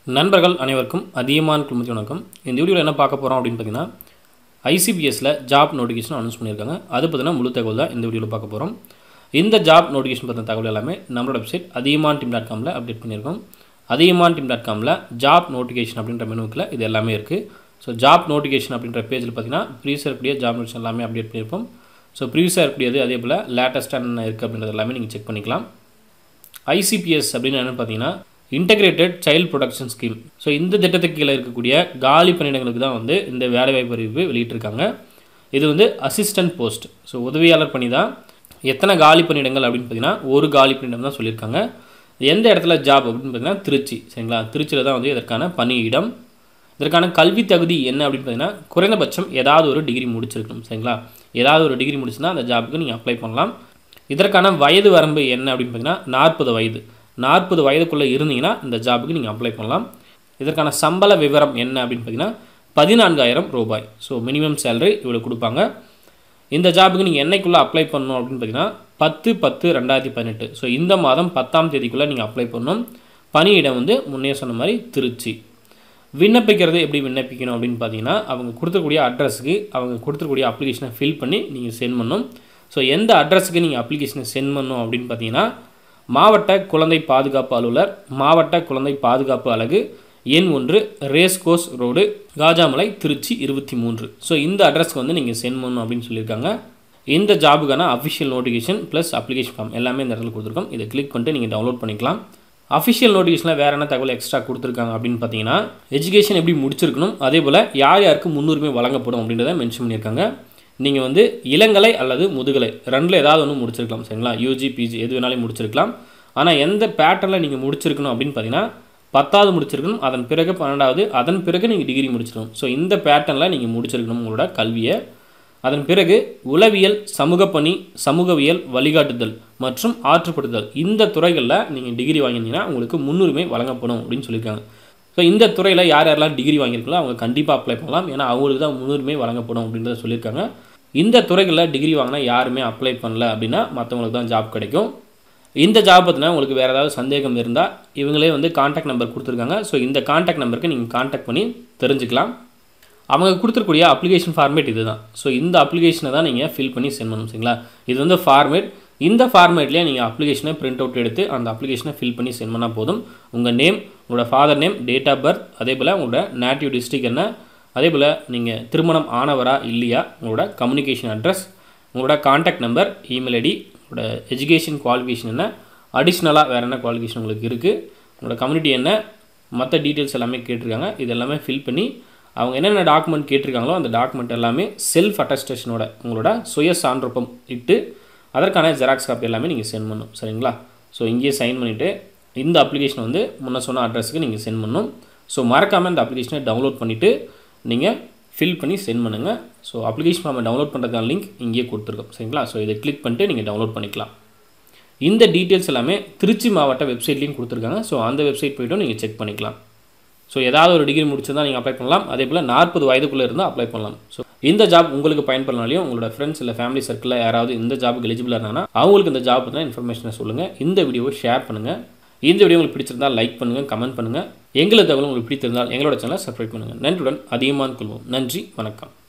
நண்பர்கள் அனைவருக்கும் அதிகமான குழுமத்தி வணக்கம் இந்த வீடியோவில் என்ன பார்க்க போகிறோம் அப்படின்னு பார்த்தீங்கன்னா ஐசிபிஎஸ்சில் ஜாப் நோட்டிஃபிகேஷன் அனௌன்ஸ் பண்ணியிருக்காங்க அது பற்றின முழு தகவல் தான் இந்த வீடியோவில் பார்க்க போகிறோம் இந்த ஜாப் நோட்டிஃபிகேஷன் பற்றின தகவல் எல்லாமே நம்மளோட வெப்சைட் அதிகமான் டீம் டாட் காமில் அப்டேட் பண்ணியிருக்கோம் அதிகமான் டீம் டாட் காமில் ஜாப் நோட்டிஃபிகேஷன் அப்படின்ற மெனுவில் இது எல்லாமே இருக்குது ஸோ ஜாப் நோட்டிஃபிகேஷன் அப்படின்ற பேஜில் பார்த்தீங்கன்னா ப்ரீவியஸாக இருக்கக்கூடிய ஜாப் நோட்டிஃபிகேஷன் எல்லாமே அப்டேட் பண்ணியிருப்போம் ஸோ ப்ரீவியஸாக இருக்கக்கூடியது அதே போல் லேட்டஸ்ட்டாக என்ன இருக்குது அப்படின்றது எல்லாமே நீங்கள் செக் பண்ணிக்கலாம் ஐசிபிஎஸ் அப்படின்னு என்னென்னு பார்த்தீங்கன்னா integrated child protection scheme so இந்த திட்டத்துக்கு கீழே இருக்கக்கூடிய காலி பணியிடங்களுக்கு தான் வந்து இந்த வேலைவாய்ப்பு அறிவிப்பு வெளியிட்டிருக்காங்க இது வந்து அசிஸ்டன்ட் போஸ்ட் ஸோ உதவியாளர் பணி தான் எத்தனை காலி பணியிடங்கள் அப்படின்னு பார்த்தீங்கன்னா ஒரு காலி பணியிடம் தான் சொல்லியிருக்காங்க எந்த இடத்துல ஜாப் அப்படின்னு பார்த்தீங்கன்னா திருச்சி சரிங்களா திருச்சியில் தான் வந்து இதற்கான பணியிடம் இதற்கான கல்வி தகுதி என்ன அப்படின்னு பார்த்தீங்கன்னா குறைந்தபட்சம் ஏதாவது ஒரு டிகிரி முடிச்சிருக்கணும் சரிங்களா ஏதாவது ஒரு டிகிரி முடிச்சுன்னா அந்த ஜாபுக்கு நீங்கள் அப்ளை பண்ணலாம் இதற்கான வயது வரம்பு என்ன அப்படின்னு பார்த்தீங்கன்னா நாற்பது வயது நாற்பது வயதுக்குள்ளே இருந்தீங்கன்னா இந்த ஜாபுக்கு நீங்கள் அப்ளை பண்ணலாம் இதற்கான சம்பள விவரம் என்ன அப்படின்னு பார்த்தீங்கன்னா பதினான்காயிரம் ரூபாய் ஸோ மினிமம் சேலரி இவ்வளோ கொடுப்பாங்க இந்த ஜாபுக்கு நீங்கள் என்னைக்குள்ளே அப்ளை பண்ணணும் அப்படின்னு பார்த்தீங்கன்னா பத்து பத்து ரெண்டாயிரத்தி பதினெட்டு ஸோ இந்த மாதம் பத்தாம் தேதிக்குள்ளே நீங்கள் அப்ளை பண்ணணும் பணியிடம் வந்து முன்னே சொன்ன மாதிரி திருச்சி விண்ணப்பிக்கிறது எப்படி விண்ணப்பிக்கணும் அப்படின்னு பார்த்தீங்கன்னா அவங்க கொடுத்துக்கூடிய அட்ரஸுக்கு அவங்க கொடுத்துருக்கூடிய அப்ளிகேஷனை ஃபில் பண்ணி நீங்கள் சென்ட் பண்ணணும் ஸோ எந்த அட்ரஸுக்கு நீங்கள் அப்ளிகேஷனை சென்ட் பண்ணணும் அப்படின்னு பார்த்தீங்கன்னா மாவட்ட குழந்தை பாதுகாப்பு அலுவலர் மாவட்ட குழந்தை பாதுகாப்பு அலகு எண் ஒன்று race course road Khajamalai Trichy இருபத்தி மூன்று ஸோ இந்த அட்ரஸ்க்கு வந்து நீங்கள் சென்ட் பண்ணணும் அப்படின்னு சொல்லியிருக்காங்க இந்த ஜாபுக்கான official notification plus application form எல்லாமே இந்த இடத்துல கொடுத்துருக்கோம் இதை கிளிக் பண்ணிட்டு நீங்கள் டவுன்லோட் பண்ணிக்கலாம் அஃபிஷியல் நோட்டிஃபிகேஷனில் வேறு என்ன தகவல் எக்ஸ்ட்ரா கொடுத்துருக்காங்க அப்படின்னு பார்த்தீங்கன்னா எஜுகேஷன் எப்படி முடிச்சிருக்கணும் அதே போல் யார் யாருக்கு முன்னுரிமை வழங்கப்படும் அப்படின்றத மென்ஷன் பண்ணியிருக்காங்க நீங்கள் வந்து இளங்கலை அல்லது முதுகலை ரெண்டில் ஏதாவது ஒன்று முடிச்சிருக்கலாம் சரிங்களா யூஜி பிஜி எது வேணாலும் முடிச்சிருக்கலாம் ஆனால் எந்த பேட்டர்னில் நீங்கள் முடிச்சிருக்கணும் அப்படின்னு பார்த்தீங்கன்னா பத்தாவது முடிச்சிருக்கணும் அதன் பிறகு பன்னெண்டாவது அதன் பிறகு நீங்கள் டிகிரி முடிச்சிருக்கணும் ஸோ இந்த பேட்டர்னில் நீங்கள் முடிச்சிருக்கணும் உங்களோட கல்வியை அதன் பிறகு உளவியல் சமூக பணி சமூகவியல் வழிகாட்டுதல் மற்றும் ஆற்றுப்படுத்தல் இந்த துறைகளில் நீங்கள் டிகிரி வாங்கினீங்கன்னா உங்களுக்கு முன்னுரிமை வழங்கப்படும் அப்படின்னு சொல்லியிருக்காங்க ஸோ இந்த துறையில் யார் யாரெல்லாம் டிகிரி வாங்கியிருக்கோ அவங்க கண்டிப்பாக அப்ளை பண்ணலாம் ஏன்னா அவங்களுக்கு தான் முன்னுரிமை வழங்கப்படும் அப்படின்றத சொல்லியிருக்காங்க இந்த துறைகளில் டிகிரி வாங்கினா யாருமே அப்ளை பண்ணல அப்படின்னா மற்றவங்களுக்கு தான் ஜாப் கிடைக்கும் இந்த ஜாப் பற்றினா உங்களுக்கு வேறு ஏதாவது சந்தேகம் இருந்தால் இவங்களே வந்து காண்டாக்ட் நம்பர் கொடுத்துருக்காங்க ஸோ இந்த காண்டாக்ட் நம்பருக்கு நீங்கள் காண்டாக்ட் பண்ணி தெரிஞ்சுக்கலாம் அவங்க கொடுத்துருக்கூடிய அப்ளிகேஷன் ஃபார்மேட் இது தான் ஸோ இந்த அப்ளிகேஷனை தான் நீங்கள் ஃபில் பண்ணி சென்ட் பண்ணணும் சரிங்களா இது வந்து ஃபார்மேட் இந்த ஃபார்மேட்லேயே நீங்கள் அப்ளிகேஷனை பிரிண்ட் அவுட் எடுத்து அந்த அப்ளிகேஷனை ஃபில் பண்ணி சென்ட் பண்ணால் போதும் உங்கள் நேம் உங்களோட father name date of birth அதே போல் உங்களோட நேட்டிவ் டிஸ்ட்ரிக் என்ன அதே போல் நீங்கள் திருமணம் ஆனவரா இல்லையா உங்களோட கம்யூனிகேஷன் அட்ரஸ் உங்களோட காண்டாக்ட் நம்பர் இமெயில் ஐடி உங்களோட எஜுகேஷன் குவாலிஃபிகேஷன் என்ன அடிஷ்னலாக வேறு என்ன குவாலிஃபிகேஷன் உங்களுக்கு இருக்குது உங்களோட கம்யூனிட்டி என்ன மற்ற டீட்டெயில்ஸ் எல்லாமே கேட்டிருக்காங்க இது எல்லாமே ஃபில் பண்ணி அவங்க என்னென்ன டாக்குமெண்ட் கேட்டிருக்காங்களோ அந்த டாக்குமெண்ட் எல்லாமே செல்ஃப் அட்டஸ்டேஷனோட உங்களோட சுய சான்றொப்பம் இட்டு அதற்கான ஜெராக்ஸ் காப்பி எல்லாமே நீங்கள் சென்ட் பண்ணணும் சரிங்களா ஸோ இங்கேயே சைன் பண்ணிவிட்டு இந்த அப்ளிகேஷன் வந்து முன்ன சொன்ன அட்ரஸுக்கு நீங்கள் சென்ட் பண்ணணும் ஸோ மறக்காமல் இந்த அப்ளிகேஷனை டவுன்லோட் பண்ணிவிட்டு நீங்கள் ஃபில் பண்ணி சென்ட் பண்ணுங்கள் ஸோ அப்ளிகேஷன் ஃபார்மை டவுன்லோட் பண்ணுறதுக்கான லிங்க் இங்கேயே கொடுத்துருக்கோம் சரிங்களா ஸோ இதை கிளிக் பண்ணிட்டு நீங்கள் டவுன்லோட் பண்ணிக்கலாம் இந்த டீட்டெயில்ஸ் எல்லாமே திருச்சி மாவட்ட வெப்சைட்லேயும் கொடுத்துருக்காங்க ஸோ அந்த வெப்சைட் போய்ட்டும் நீங்கள் செக் பண்ணிக்கலாம் ஸோ ஏதாவது ஒரு டிகிரி முடிச்சிருந்தால் நீங்கள் அப்ளை பண்ணலாம் அதே போல் நாற்பது வயதுக்குள்ளே இருந்தால் அப்ளை பண்ணலாம் ஸோ இந்த ஜாப் உங்களுக்கு பயன்படனாலையும் உங்களோட ஃப்ரெண்ட்ஸ் இல்லை ஃபேமிலி சர்க்கிளில் யாராவது இந்த ஜாபுக்கு எலிஜிபிளாக இருந்தாங்கன்னா அவங்களுக்கு இந்த ஜாப் பற்றின இன்ஃபர்மேஷனை சொல்லுங்கள் இந்த வீடியோவை ஷேர் பண்ணுங்கள் இந்த வீடியோ உங்களுக்கு பிடிச்சிருந்தால் லைக் பண்ணுங்கள் கமெண்ட் பண்ணுங்கள் எங்களுக்கு தகவல் உங்களுக்கு பிடித்திருந்தால் எங்களோட சேனலை சப்ஸ்கிரைப் பண்ணுங்கள் நன்றியுடன் அதிகமான கொள்வோம் நன்றி வணக்கம்